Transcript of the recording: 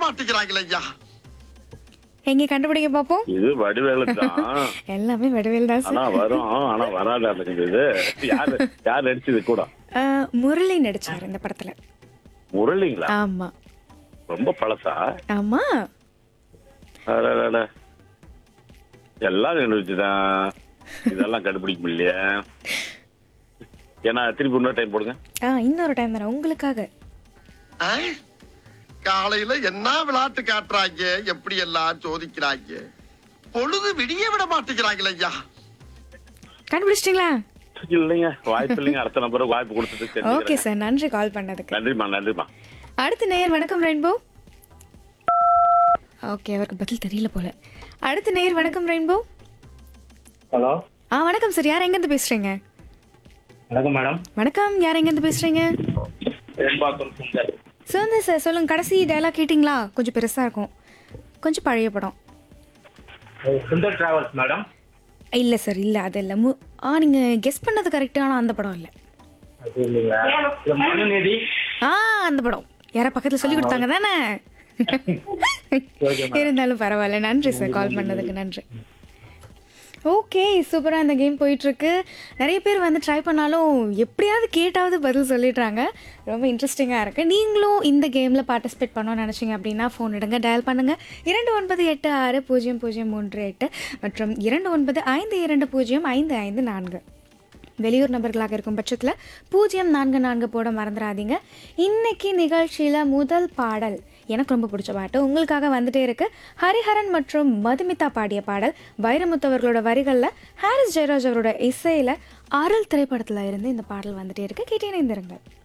மாட்டேங்கிறாங்களே ஐயா எங்க கண்டுபிடிங்க பாப்போம் இது வடிவேலு தான் எல்லாமே வடிவேல் தான் ஆனா சார் வரும் ஆனா வராதா இருக்குது யாரு யார் நடிச்சது கூட ஆஹ், முரளி நடிச்சார் இந்த படத்துல முரளிங்களா ஆமா ரொம்ப பழசா ஆமா அடடட. எல்லாம் நினைச்சுதான் இதெல்லாம் கண்டுபிடிக்க முடியலையே ஏன்னா திருப்பி இன்னொரு டைம் போடுங்க ஆ இன்னொரு டைம் தரேன் உங்களுக்காக ஆ? காலையில என்ன விளையாட்டு காட்டுறாங்க எப்படி எல்லாம் சோதிக்கிறாங்க பொழுது விடிய விட மாட்டேங்கிறாங்களே ஐயா கண்டுபிடிச்சிட்டீங்களா இல்லைங்க வாய்ப்பு இல்லைங்க அடுத்த நம்பருக்கு வாய்ப்பு கொடுத்ததுக்கு ஓகே தெரிஞ்சுக்கிறேன். சார் நன்றி கால் பண்ணதுக்கு நன்றிம்மா நன்றிம்மா அடுத்த நேயர் வணக்கம் ரெயின்போ ஓகே அவருக்கு பதில் தெரியல போல அடுத்த நேயர் வணக்கம் ரெயின்போ ஹலோ ஆ வணக்கம் சார் யார் எங்கேருந்து பேசுறீங்க வணக்கம் மேடம் வணக்கம் யார் எங்கேருந்து பேசுறீங்க பெரும்பாக்கம் சுந்தர் சுதந்திர சார் சொல்லுங்க கடைசி டயலாக் கேட்டிங்களா கொஞ்சம் பெருசா இருக்கும் கொஞ்சம் பழைய படம் சுந்தர் டிராவல்ஸ் மேடம் இல்ல சார் இல்ல அது இல்ல மு ஆ நீங்க கெஸ் பண்ணது கரெக்ட் ஆனா அந்த படம் இல்ல அது இல்லைங்களா இது மனுநீதி ஆ அந்த படம் யாரா பக்கத்துல சொல்லி கொடுத்தாங்க தானே இருந்தாலும் பரவாயில்ல நன்றி சார் கால் பண்ணதுக்கு நன்றி ஓகே சூப்பராக இந்த கேம் போயிட்டுருக்கு நிறைய பேர் வந்து ட்ரை பண்ணாலும் எப்படியாவது கேட்டாவது பதில் சொல்லிடுறாங்க ரொம்ப இன்ட்ரெஸ்டிங்காக இருக்குது நீங்களும் இந்த கேமில் பார்ட்டிசிபேட் பண்ணணும்னு நினச்சிங்க அப்படின்னா ஃபோன் எடுங்க டயல் பண்ணுங்கள் இரண்டு ஒன்பது எட்டு ஆறு பூஜ்ஜியம் பூஜ்ஜியம் மூன்று எட்டு மற்றும் இரண்டு ஒன்பது ஐந்து இரண்டு பூஜ்ஜியம் ஐந்து ஐந்து நான்கு வெளியூர் நபர்களாக இருக்கும் பட்சத்தில் பூஜ்ஜியம் நான்கு நான்கு போட மறந்துடாதீங்க இன்னைக்கு நிகழ்ச்சியில் முதல் பாடல் எனக்கு ரொம்ப பிடிச்ச பாட்டு உங்களுக்காக வந்துட்டே இருக்கு ஹரிஹரன் மற்றும் மதுமிதா பாடிய பாடல் வைரமுத்து அவர்களோட வரிகளில் ஹாரிஸ் ஜெயராஜ் அவரோட இசையில் அருள் திரைப்படத்தில் இருந்து இந்த பாடல் வந்துட்டே இருக்கு கேட்டே இணைந்திருங்கள்